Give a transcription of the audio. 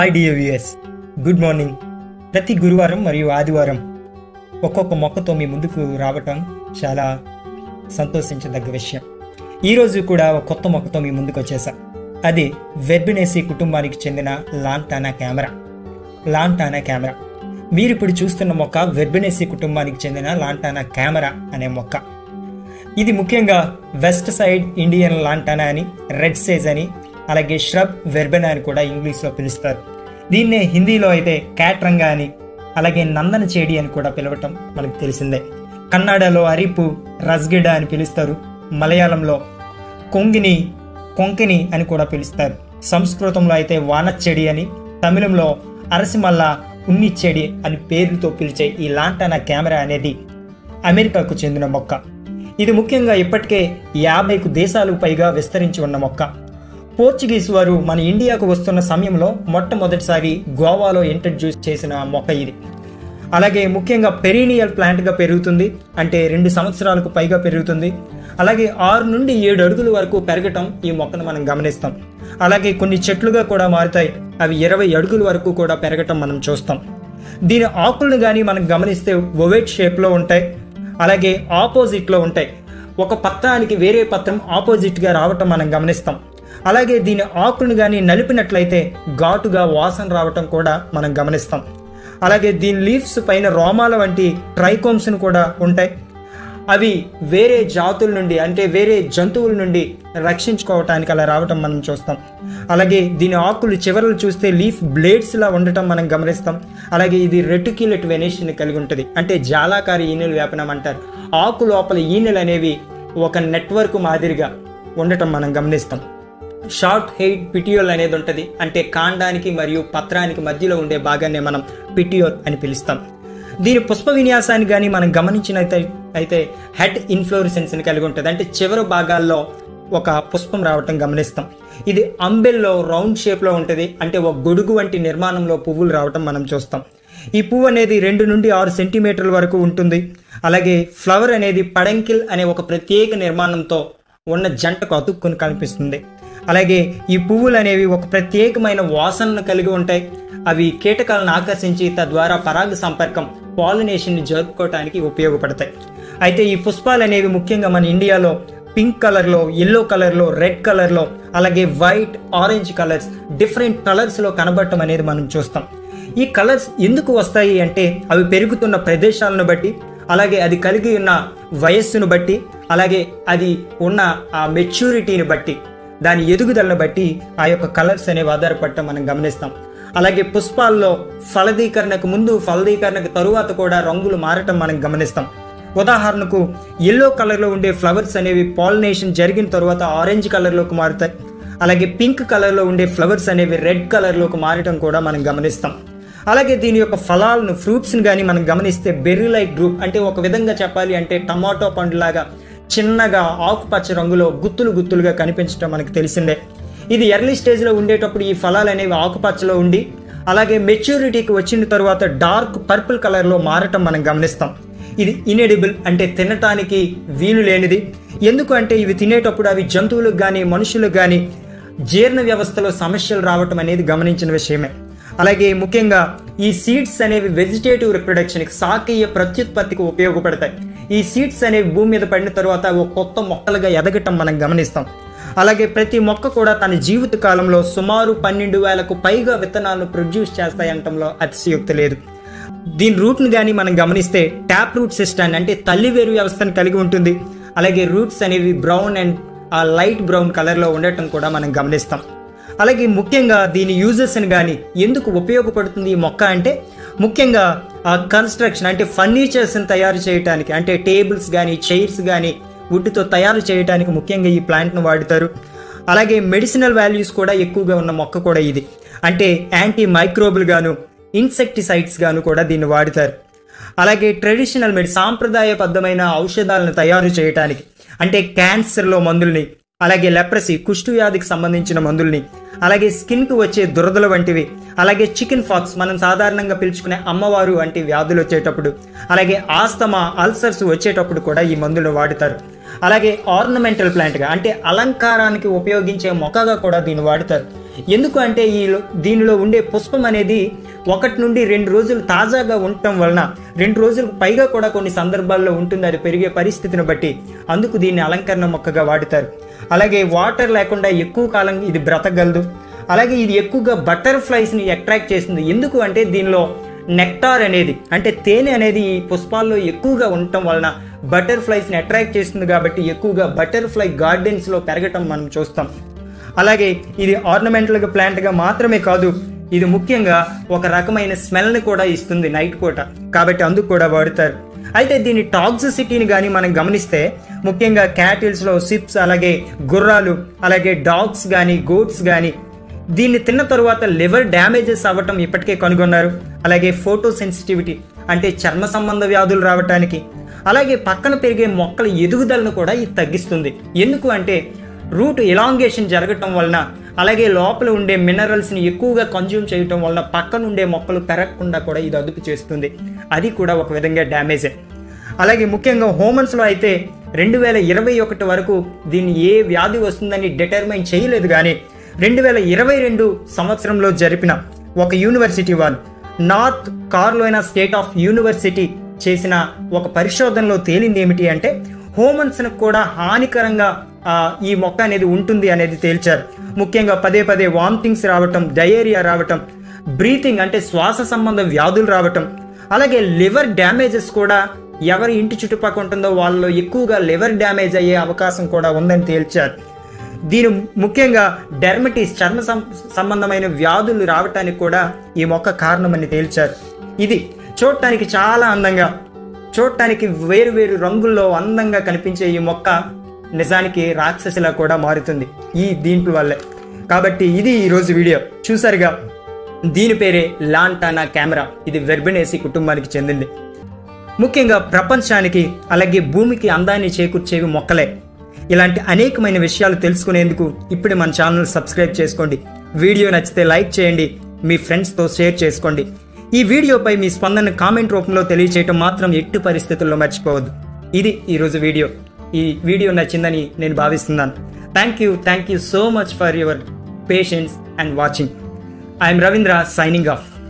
hi డిఏవిఎస్ good morning ప్రతి గురువారం మరియు ఆదివారం ఒక్కొక్క మొక్కతో మీ ముందుకు రావటం చాలా సంతోషించదగ్గ విషయం ఈరోజు కూడా ఒక కొత్త మొక్కతో మీ ముందుకు వచ్చేసా అది వెర్బినేసి కుటుంబానికి చెందిన లాంటానా కెమెరా లాంటానా కెమెరా మీరు ఇప్పుడు చూస్తున్న మొక్క వెర్బినేసి కుటుంబానికి చెందిన లాంటానా కెమెరా అనే మొక్క ఇది ముఖ్యంగా వెస్ట్ సైడ్ ఇండియన్ లాంటానా అని రెడ్ సేజ్ అని అలాగే ష్రబ్ వెర్బెనా అని కూడా ఇంగ్లీష్లో పిలుస్తారు దీన్నే హిందీలో అయితే క్యాట్రంగా అని అలాగే నందన చేడి అని కూడా పిలవటం మనకు తెలిసిందే కన్నడలో అరిపు రస్గిడ అని పిలుస్తారు మలయాళంలో కొంగిని కొంకిని అని కూడా పిలుస్తారు సంస్కృతంలో అయితే వానచ్చెడి అని తమిళంలో అరసిమల్ల ఉన్నిచ్చెడి అని పేర్లతో పిలిచే ఈ లాంటానా కెమెరా అనేది అమెరికాకు చెందిన మొక్క ఇది ముఖ్యంగా ఇప్పటికే యాభైకు దేశాలకు పైగా విస్తరించి ఉన్న మొక్క పోర్చుగీస్ వారు మన ఇండియాకు వస్తున్న సమయంలో మొట్టమొదటిసారి గోవాలో ఇంట్రడ్యూస్ చేసిన మొక్క ఇది అలాగే ముఖ్యంగా పెరీనియల్ ప్లాంట్గా పెరుగుతుంది అంటే రెండు సంవత్సరాలకు పైగా పెరుగుతుంది అలాగే ఆరు నుండి ఏడు అడుగుల వరకు పెరగటం ఈ మొక్కను మనం గమనిస్తాం అలాగే కొన్ని చెట్లుగా కూడా మారుతాయి అవి ఇరవై అడుగుల వరకు కూడా పెరగటం మనం చూస్తాం దీని ఆకులను కానీ మనం గమనిస్తే ఒవేట్ షేప్లో ఉంటాయి అలాగే ఆపోజిట్లో ఉంటాయి ఒక పత్రానికి వేరే పత్రం ఆపోజిట్గా రావటం మనం గమనిస్తాం అలాగే దీని ఆకులను కానీ నలిపినట్లయితే ఘాటుగా వాసన రావటం కూడా మనం గమనిస్తాం అలాగే దీని లీవ్స్ పైన రోమాల వంటి ట్రైకోమ్స్ను కూడా ఉంటాయి అవి వేరే జాతుల నుండి అంటే వేరే జంతువుల నుండి రక్షించుకోవటానికి అలా రావటం మనం చూస్తాం అలాగే దీని ఆకులు చివరలు చూస్తే లీఫ్ బ్లేడ్స్ లా ఉండటం మనం గమనిస్తాం అలాగే ఇది రెటిక్యులెట్ వెనేషన్ కలిగి ఉంటుంది అంటే జాలాకారి ఈనెలు వ్యాపనం అంటారు ఆకు లోపల ఈనెలు అనేవి ఒక నెట్వర్క్ మాదిరిగా ఉండటం మనం గమనిస్తాం షార్ట్ హెయిట్ పిటియోల్ అనేది ఉంటుంది అంటే కాండానికి మరియు పత్రానికి మధ్యలో ఉండే భాగాన్ని మనం పిటియోల్ అని పిలుస్తాం దీని పుష్ప విన్యాసాన్ని కానీ మనం గమనించినైతే అయితే హెడ్ ఇన్ఫ్లోరిసెన్స్ని కలిగి ఉంటుంది అంటే చివరి భాగాల్లో ఒక పుష్పం రావటం గమనిస్తాం ఇది అంబెల్లో రౌండ్ షేప్లో ఉంటుంది అంటే ఒక గొడుగు వంటి నిర్మాణంలో పువ్వులు రావటం మనం చూస్తాం ఈ పువ్వు అనేది రెండు నుండి ఆరు సెంటీమీటర్ల వరకు ఉంటుంది అలాగే ఫ్లవర్ అనేది పడంకిల్ అనే ఒక ప్రత్యేక నిర్మాణంతో ఉన్న జంటకు అతుక్కుని కనిపిస్తుంది అలాగే ఈ పువ్వులు అనేవి ఒక ప్రత్యేకమైన వాసనను కలిగి ఉంటాయి అవి కీటకాలను ఆకర్షించి తద్వారా పరాగ సంపర్కం పాలినేషన్ని జరుపుకోవడానికి ఉపయోగపడతాయి అయితే ఈ పుష్పాలు అనేవి ముఖ్యంగా మన ఇండియాలో పింక్ కలర్లో ఎల్లో కలర్లో రెడ్ కలర్లో అలాగే వైట్ ఆరెంజ్ కలర్స్ డిఫరెంట్ కలర్స్లో కనబడటం అనేది మనం చూస్తాం ఈ కలర్స్ ఎందుకు వస్తాయి అంటే అవి పెరుగుతున్న ప్రదేశాలను బట్టి అలాగే అది కలిగి ఉన్న వయస్సును బట్టి అలాగే అది ఉన్న ఆ మెచ్యూరిటీని బట్టి దాని ఎదుగుదలను బట్టి ఆ యొక్క కలర్స్ అనేవి ఆధారపడటం మనం గమనిస్తాం అలాగే పుష్పాల్లో ఫలదీకరణకు ముందు ఫలదీకరణకు తరువాత కూడా రంగులు మారటం మనం గమనిస్తాం ఉదాహరణకు ఎల్లో కలర్లో ఉండే ఫ్లవర్స్ అనేవి పాలినేషన్ జరిగిన తర్వాత ఆరెంజ్ కలర్లోకి మారుతాయి అలాగే పింక్ కలర్లో ఉండే ఫ్లవర్స్ అనేవి రెడ్ కలర్లోకి మారటం కూడా మనం గమనిస్తాం అలాగే దీని యొక్క ఫలాలను ఫ్రూట్స్ని కానీ మనం గమనిస్తే బెర్రీ లైక్ గ్రూప్ అంటే ఒక విధంగా చెప్పాలి అంటే టమాటో పండులాగా చిన్నగా ఆకుపచ్చ రంగులో గుత్తులు గుత్తులుగా కనిపించడం మనకు తెలిసిందే ఇది ఎర్లీ స్టేజ్లో ఉండేటప్పుడు ఈ ఫలాలు అనేవి ఆకుపచ్చలో ఉండి అలాగే మెచ్యూరిటీకి వచ్చిన తర్వాత డార్క్ పర్పుల్ కలర్లో మారటం మనం గమనిస్తాం ఇది ఇనెడిబుల్ అంటే తినటానికి వీలు లేనిది ఎందుకు అంటే ఇవి తినేటప్పుడు అవి జంతువులకు కానీ మనుషులకు కానీ జీర్ణ వ్యవస్థలో సమస్యలు రావటం అనేది గమనించిన విషయమే అలాగే ముఖ్యంగా ఈ సీడ్స్ అనేవి వెజిటేటివ్ రిప్రొడక్షన్కి సాకీయ ప్రత్యుత్పత్తికి ఉపయోగపడతాయి ఈ సీడ్స్ అనేవి భూమి మీద పడిన తర్వాత ఓ కొత్త మొక్కలుగా ఎదగటం మనం గమనిస్తాం అలాగే ప్రతి మొక్క కూడా తన జీవిత కాలంలో సుమారు పన్నెండు వేలకు పైగా విత్తనాలను ప్రొడ్యూస్ చేస్తాయంటంలో అతిశయోక్తి లేదు దీని రూట్ని కానీ మనం గమనిస్తే ట్యాప్ రూట్ సిస్టమ్ అంటే తల్లివేరు వ్యవస్థను కలిగి ఉంటుంది అలాగే రూట్స్ అనేవి బ్రౌన్ అండ్ ఆ లైట్ బ్రౌన్ కలర్లో ఉండటం కూడా మనం గమనిస్తాం అలాగే ముఖ్యంగా దీని యూజెస్ని కానీ ఎందుకు ఉపయోగపడుతుంది ఈ మొక్క అంటే ముఖ్యంగా ఆ కన్స్ట్రక్షన్ అంటే ఫర్నిచర్స్ని తయారు చేయడానికి అంటే టేబుల్స్ కానీ చైర్స్ కానీ వుడ్తో తయారు చేయడానికి ముఖ్యంగా ఈ ప్లాంట్ను వాడుతారు అలాగే మెడిసినల్ వాల్యూస్ కూడా ఎక్కువగా ఉన్న మొక్క కూడా ఇది అంటే యాంటీ మైక్రోబుల్ గాను ఇన్సెక్టిసైడ్స్ గాను కూడా దీన్ని వాడుతారు అలాగే ట్రెడిషనల్ మెడి సాంప్రదాయబద్ధమైన ఔషధాలను తయారు చేయడానికి అంటే క్యాన్సర్లో మందుల్ని అలాగే లెప్రసీ కుష్టు వ్యాధికి సంబంధించిన మందుల్ని అలాగే స్కిన్కి వచ్చే దురదలు వంటివి అలాగే చికెన్ ఫాక్స్ మనం సాధారణంగా పిలుచుకునే అమ్మవారు వంటి వ్యాధులు వచ్చేటప్పుడు అలాగే ఆస్తమా అల్సర్స్ వచ్చేటప్పుడు కూడా ఈ మందులు వాడుతారు అలాగే ఆర్నమెంటల్ ప్లాంట్గా అంటే అలంకారానికి ఉపయోగించే మొక్కగా కూడా దీన్ని వాడుతారు ఎందుకు అంటే ఈ దీనిలో ఉండే పుష్పం అనేది ఒకటి నుండి రెండు రోజులు తాజాగా ఉండటం వలన రెండు రోజులకు పైగా కూడా కొన్ని సందర్భాల్లో ఉంటుంది అది పెరిగే పరిస్థితిని బట్టి అందుకు దీన్ని అలంకరణ మొక్కగా వాడుతారు అలాగే వాటర్ లేకుండా ఎక్కువ కాలం ఇది బ్రతకగలదు అలాగే ఇది ఎక్కువగా బటర్ఫ్లైస్ని అట్రాక్ట్ చేస్తుంది ఎందుకు అంటే దీనిలో నెక్టార్ అనేది అంటే తేనె అనేది ఈ పుష్పాల్లో ఎక్కువగా ఉండటం వలన బటర్ఫ్లైస్ని అట్రాక్ట్ చేస్తుంది కాబట్టి ఎక్కువగా బటర్ఫ్లై గార్డెన్స్లో పెరగటం మనం చూస్తాం అలాగే ఇది ఆర్నమెంటల్ ప్లాంట్గా మాత్రమే కాదు ఇది ముఖ్యంగా ఒక రకమైన స్మెల్ని కూడా ఇస్తుంది నైట్ పూట కాబట్టి అందుకు కూడా వాడుతారు అయితే దీని టాక్సిసిటీని కానీ మనం గమనిస్తే ముఖ్యంగా క్యాటిల్స్లో సిప్స్ అలాగే గుర్రాలు అలాగే డాగ్స్ కానీ గోట్స్ కానీ దీన్ని తిన్న తరువాత లివర్ డ్యామేజెస్ అవ్వటం ఇప్పటికే కనుగొన్నారు అలాగే ఫోటో సెన్సిటివిటీ అంటే చర్మ సంబంధ వ్యాధులు రావటానికి అలాగే పక్కన పెరిగే మొక్కల ఎదుగుదలను కూడా ఇది తగ్గిస్తుంది ఎందుకు అంటే రూట్ ఎలాంగేషన్ జరగటం వలన అలాగే లోపల ఉండే మినరల్స్ని ఎక్కువగా కన్జ్యూమ్ చేయటం వలన పక్కన ఉండే మొక్కలు పెరగకుండా కూడా ఇది అదుపు చేస్తుంది అది కూడా ఒక విధంగా డ్యామేజే అలాగే ముఖ్యంగా హోమన్స్లో అయితే రెండు వేల ఇరవై ఒకటి వరకు దీన్ని ఏ వ్యాధి వస్తుందని డిటర్మైన్ చేయలేదు కానీ రెండు వేల ఇరవై రెండు సంవత్సరంలో జరిపిన ఒక యూనివర్సిటీ వాళ్ళు North Carolina state of university చేసిన ఒక పరిశోధనలో తేలింది ఏమిటి అంటే హోమన్స్ను కూడా హానికరంగా ఆ, ఈ మొక్క అనేది ఉంటుంది అనేది తేల్చారు ముఖ్యంగా పదే పదే వామిటింగ్స్ రావటం డయేరియా రావటం బ్రీతింగ్ అంటే శ్వాస సంబంధ వ్యాధులు రావటం అలాగే లివర్ డ్యామేజెస్ కూడా ఎవరి ఇంటి చుట్టుపక్కల ఉంటుందో వాళ్ళలో ఎక్కువగా లివర్ డ్యామేజ్ అయ్యే అవకాశం కూడా ఉందని తేల్చారు దీని ముఖ్యంగా డెర్మటిస్ చర్మ సం- సంబంధమైన వ్యాధులు రావటానికి కూడా ఈ మొక్క కారణమని తేల్చారు ఇది చూడటానికి చాలా అందంగా చూడటానికి వేరు వేరు రంగుల్లో అందంగా కనిపించే ఈ మొక్క నిజానికి రాక్షసిలా కూడా మారుతుంది ఈ దీంట్లో వల్లే కాబట్టి ఇది ఈరోజు వీడియో చూసారుగా దీని పేరే లాంటానా కెమెరా ఇది వెర్బినేసి కుటుంబానికి చెందింది ముఖ్యంగా ప్రపంచానికి అలాగే భూమికి అందాన్ని చేకూర్చేవి మొక్కలే ఇలాంటి అనేకమైన విషయాలు తెలుసుకునేందుకు ఇప్పుడు మన ఛానల్ సబ్స్క్రైబ్ చేసుకోండి వీడియో నచ్చితే లైక్ చేయండి మీ ఫ్రెండ్స్తో షేర్ చేసుకోండి ఈ వీడియోపై మీ స్పందన కామెంట్ రూపంలో తెలియచేయటం మాత్రం ఎట్టి పరిస్థితుల్లో మర్చిపోవద్దు ఇది ఈరోజు వీడియో ఈ వీడియో నచ్చిందని నేను భావిస్తున్నాను thank you thank you so much for your patience and watching I'm Ravindra signing of